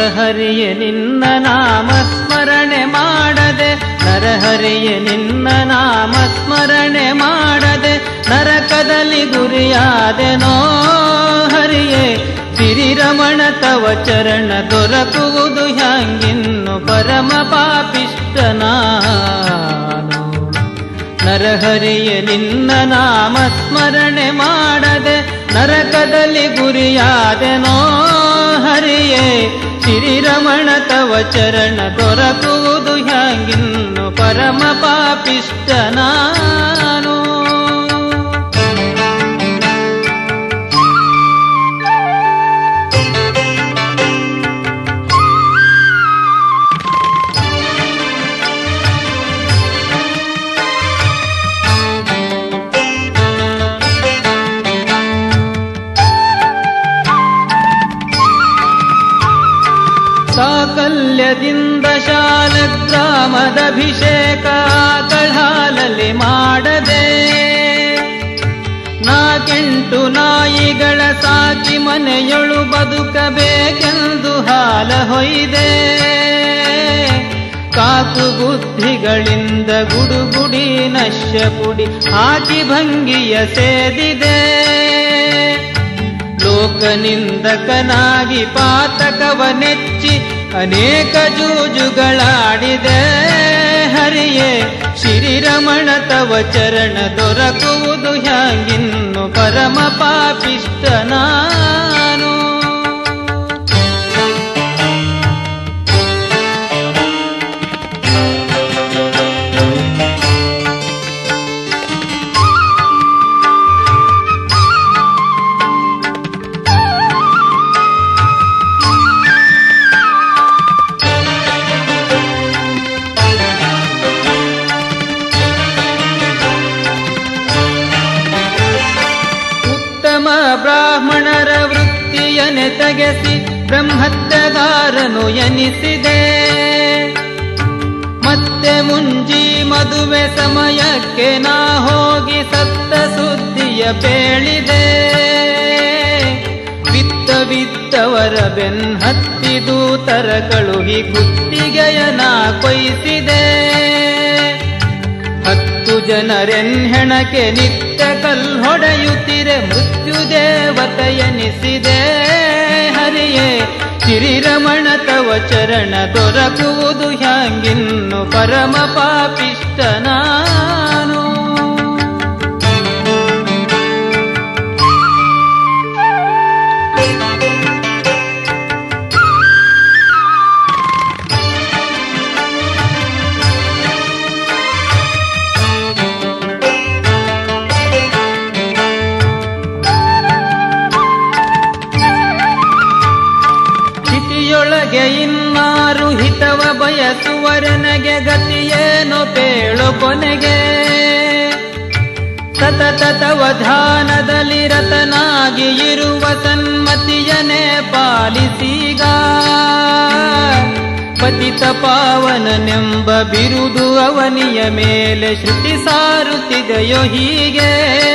ನರಹರಿಯ ನಿನ್ನ ನಾಮ ಸ್ಮರಣೆ ಮಾಡದೆ ನರಹರಿಯ ನಿನ್ನ ನಾಮ ಸ್ಮರಣೆ ಮಾಡದೆ ನರಕದಲ್ಲಿ ಗುರಿಯಾದೆನೋ ಹರಿಯೇ ಸಿರಿರಮಣ ತವ ಚರಣ ದೊರಕುವುದು ಹ್ಯಾಂಗಿನ್ನು ಪರಮ ಪಾಪಿಷ್ಟ ನಾನು ನರಹರಿಯ ನಿನ್ನ ನಾಮ ಸ್ಮರಣೆ ಮಾಡದೆ ನರಕದಲ್ಲಿ ಗುರಿಯಾದೆನೋ ಹರಿಯೇ ಶ್ರೀರಮಣ ತವ ಚರಣ ದೊರಕುವುದು ಹ್ಯಾಂಗಿನ್ನು ಪರಮ ಪಾಪಿಷ್ಟ ನಾನು ಸಾಕಲ್ಯದಿಂದ ಶಾಲಗ್ರಾಮದ ಅಭಿಷೇಕ ಕಳಾಲಲ್ಲಿ ಮಾಡದೆ ನಾಕೆಂಟು ನಾಯಿಗಳ ಸಾಕಿ ಮನೆಯೊಳು ಬದುಕಬೇಕೆಂದು ಹಾಲ ಹೊಯ್ದೆ ಕಾಕು ಬುದ್ಧಿಗಳಿಂದ ಗುಡುಗುಡಿ ನಶ್ಯ ಪುಡಿ ಹಾಕಿ ಭಂಗಿಯ ಸೇದಿದೆ ಲೋಕನಿಂದಕನಾಗಿ ಪಾತಕವ ನೆಚ್ಚಿ ಅನೇಕ ಜೂಜುಗಳಾಡಿದೆ ಹರಿಯೇ ಶ್ರೀರಮಣ ತವ ಚರಣ ದೊರಕುವುದು ಹ್ಯಾಂಗಿನ್ನು ಪರಮ ಪಾಪಿಷ್ಟ ನಾನು ಉತ್ತಮ ಬ್ರಾಹ್ಮಣರ ವೃತ್ತಿಯನೆ ತೆಗೆಸಿ ಬ್ರಹ್ಮತ್ಯಗಾರನು ಎನಿಸಿದೆ ಮತ್ತೆ ಮುಂಜಿ ಮದುವೆ ಸಮಯಕ್ಕೆ ನಾ ಹೋಗಿ ಸತ್ತ ಸುದ್ದಿಯ ಬೇಳಿದೆ ಬಿತ್ತ ಬಿತ್ತವರ ಬೆನ್ಹತ್ತಿ ದೂತರ ಕಳುಹಿ ಗುತ್ತಿಗೆಯ ನಾ ಕೊಯ್ಸಿದೆ ಹತ್ತು ಜನರೆನ್ಹೆಣಕ್ಕೆ ನಿತ್ಯ ಕಲ್ ಹೊಡೆಯುತ್ತಿರೆ ಮೃತ್ಯು ದೇವತೆಯನಿಸಿದೆ ಹರಿಯೇ ಶ್ರೀರಮಣ ತವ ಚರಣ ದೊರಕುವುದು ಹ್ಯಾಂಗಿನ್ನು ಪರಮ ಪಾಪಿಷ್ಟ ನಾನು ಸ್ಥಿತಿಯೊಳಗೆ ಇನ್ನಾರು ಹಿತವ ಬಯಸುವರನಗೆ ಗತಿಯೇನು ಪೇಳು ಕೊನೆಗೆ ಸತತ ತವ ಧ್ಯಾನದಲ್ಲಿ ರತನಾಗಿ ಇರುವ ಸನ್ಮತಿಯನೇ ಪಾಲಿಸೀಗ ಪತಿತ ಪಾವನನೆಂಬ ಬಿರುದು ಅವನಿಯ ಮೇಲೆ ಶ್ರುತಿ ಸಾರುತ್ತಿದೆಯೋ ಹೀಗೆ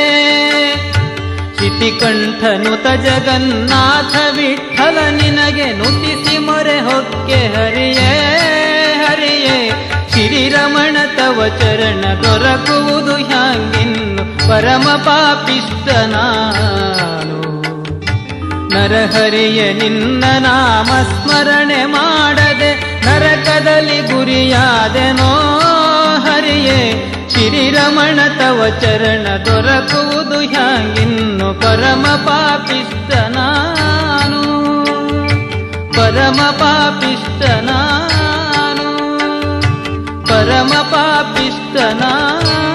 ಶಿತಿಕಂಠನುತ ಜಗನ್ನಾಥ ವಿಠಲ ನಿನಗೆ ನುತಿಸಿ ಮೊರೆ ಹೊಕ್ಕೆ ಹರಿಯೇ ಹರಿಯೇ ಶ್ರೀರಮಣ ತವ ಚರಣ ದೊರಕುವುದು ಹ್ಯಾಂಗಿನ್ನು ಪರಮ ಪಾಪಿಷ್ಟ ನಾನು ನರಹರಿಯ ನಿನ್ನ ನಾಮ ಸ್ಮರಣೆ ಮಾಡದೆ ನರಕದಲ್ಲಿ ಗುರಿಯಾದೆನೋ ಹರಿಯೇ ಶ್ರೀರಮಣ ತವ ಚರಣ ದೊರಕುವುದು ಹ್ಯಾಂಗಿನ್ನು ಪರಮ ಪಾಪಿಷ್ಟ ನಾನು ಪರಮ ಪಾಪಿಷ್ಟ ನಾನು ಪರಮ ಪಾಪಿಷ್ಟ ನಾನು